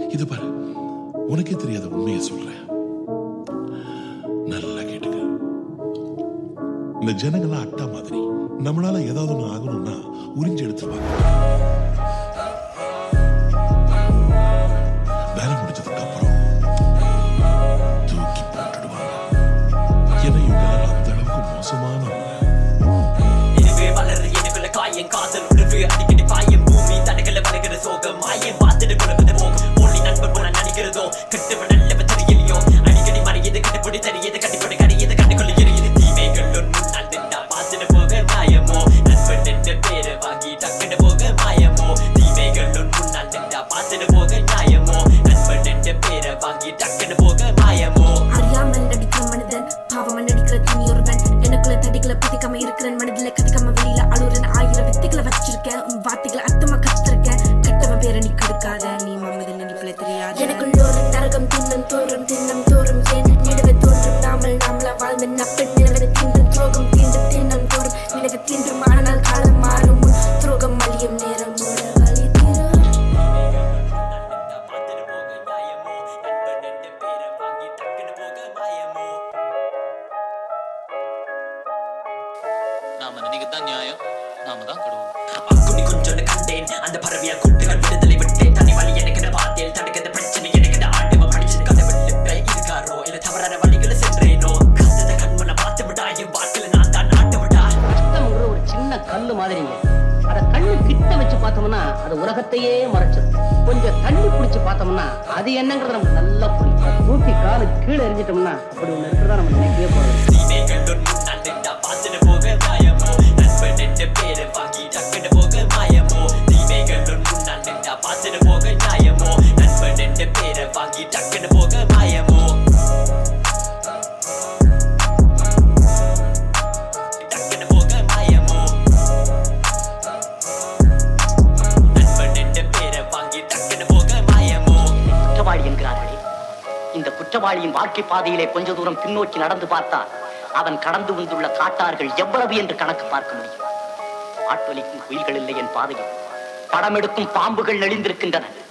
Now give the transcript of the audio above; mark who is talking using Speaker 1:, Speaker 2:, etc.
Speaker 1: இது பாரு உனக்கே தெரியாத உண்மையை சொல்றேன் நல்லா கேட்டுக்க இந்த ஜனங்கள்லாம் அட்டா மாதிரி நம்மளால ஏதாவது ஒண்ணு ஆகணும்னா உறிஞ்சு எடுத்துருவாங்க வேலை முடிஞ்சதுக்கு அப்புறம் தூக்கி போட்டுடுவாங்க ஏன்னா இவங்க எல்லாரும் அந்த அளவுக்கு மோசமானவங்க
Speaker 2: இதுவே வளரு எனக்குள்ள காயம் காதல் உணர்வு அடிக்கடி பாயம் பூமி தடைகளை வளைகிற சோகம் மாயம் பார்த்துட்டு கொடுப்பது போகும் போலி நண்பர் போல நடிக்கிறதோ கெட்டவன் நல்லவன் தெரியலையோ அடிக்கடி மறையது கண்டுபிடி தெரியது கண்டிப்படி கரையது கண்டுகொள்ள எரியுது தீமைகள் உன் முன்னால் நின்றா பார்த்துட்டு போக மாயமோ நண்பன் என்ற பேரை வாங்கி டக்குன்னு போக மாயமோ தீமைகள் உன் முன்னால் நின்றா பார்த்துட்டு போக நியாயமோ நண்பன் என்ற பேரை வாங்கி டக்குன்னு போக மாயமோ
Speaker 3: அறியாமல் நடிக்கிற மனிதன் பாவமா நடிக்கிற துணி ஒருவன் எனக்குள்ள தடிகளை பதிக்காம இருக்கிறேன் மனதில கதிக்காம வெளியில அழுறேன் ஆயிரம் வித்தைகளை வச்சிருக்கேன் உன் வார்த்தைகளை அர்த்தமா கத்துருக்கேன் கெட்டவன் பேரை நீ கடுக்காத நீ மம்மது நினைப்புல தெரியாது எனக்குள்ள ஒரு நரகம் தின்னம் தோன்றும் தின்னம் தோறும் ஏன் நிலவை தோன்றும் நாமல் நாமளா வாழ்ந்த நப்பெண் நிலவனை தீண்டும் துரோகம் தீண்டும் தின்னம் தோறும் நிலவை தீண்டும் ஆனால் காலம் மாறும் முன் துரோகம் அழியும் நேரம் ஒரு வழி தீரும்
Speaker 2: பார்த்துட்டு போக நியாயமோ நண்பன் என்ற பேரை வாங்கி டக்குன்னு போக மாயமோ
Speaker 4: நாம நினைக்கத்தான் நியாயம் நாம தான் கடவுள்
Speaker 2: அக்குனி கொஞ்சொன்னு கண்டேன் அந்த பறவையா கூட்டுகள் விடுதலை விட்டேன் தனி வழி எனக்கு பார்த்தேன் தடுக்கிற பிரச்சனை எனக்கு ஆண்டவ படிச்சது கதை வெள்ளிப்பை இருக்காரோ இல்ல தவறான வழிகளை சென்றேனோ கசத கண்மனை பார்த்து விடா என் வாழ்க்கையில நான் தான் நாட்டு விடா
Speaker 5: கஷ்டம்ங்கிற ஒரு சின்ன கல்லு மாதிரிங்க அத கண்ணு கிட்ட வச்சு பார்த்தோம்னா அது உலகத்தையே மறைச்சது கொஞ்சம் தண்ணி குடிச்சு பார்த்தோம்னா அது என்னங்கிறது நமக்கு நல்லா புரியும் தூக்கி காலு கீழே எரிஞ்சிட்டோம்னா அப்படி ஒண்ணு இருக்கிறதா நம்ம நினைக்கவே போறது
Speaker 2: தீமைகள் உன் முன்னால் நின்றா பார்த்துட்டு போக மாயமோ நண்பன் என்ற பேரை வாங்கி டக்குன்னு போக மாயமோ தீமைகள் உன் முன்னால் நின்றா பார்த்துட்டு போக நியாயமோ நண்பன் என்ற பேரை வாங்கி டக்குன்னு போக மாயமோ டக்குன்னு போக மாயமோ நண்பன் என்ற பேரை வாங்கி டக்குன்னு போக மாயமோ
Speaker 5: குற்றவாளி என்கிறார்களே இந்த குற்றவாளியின் வாழ்க்கை பாதையிலே கொஞ்ச தூரம் பின்னோக்கி நடந்து பார்த்தால் அவன் கடந்து வந்துள்ள காட்டார்கள் எவ்வளவு என்று கணக்கு பார்க்க முடியும் ஆட்டொலிக்கும் குயில்கள் இல்லை என் பாதையில் படம் எடுக்கும் பாம்புகள் நெளிந்திருக்கின்றன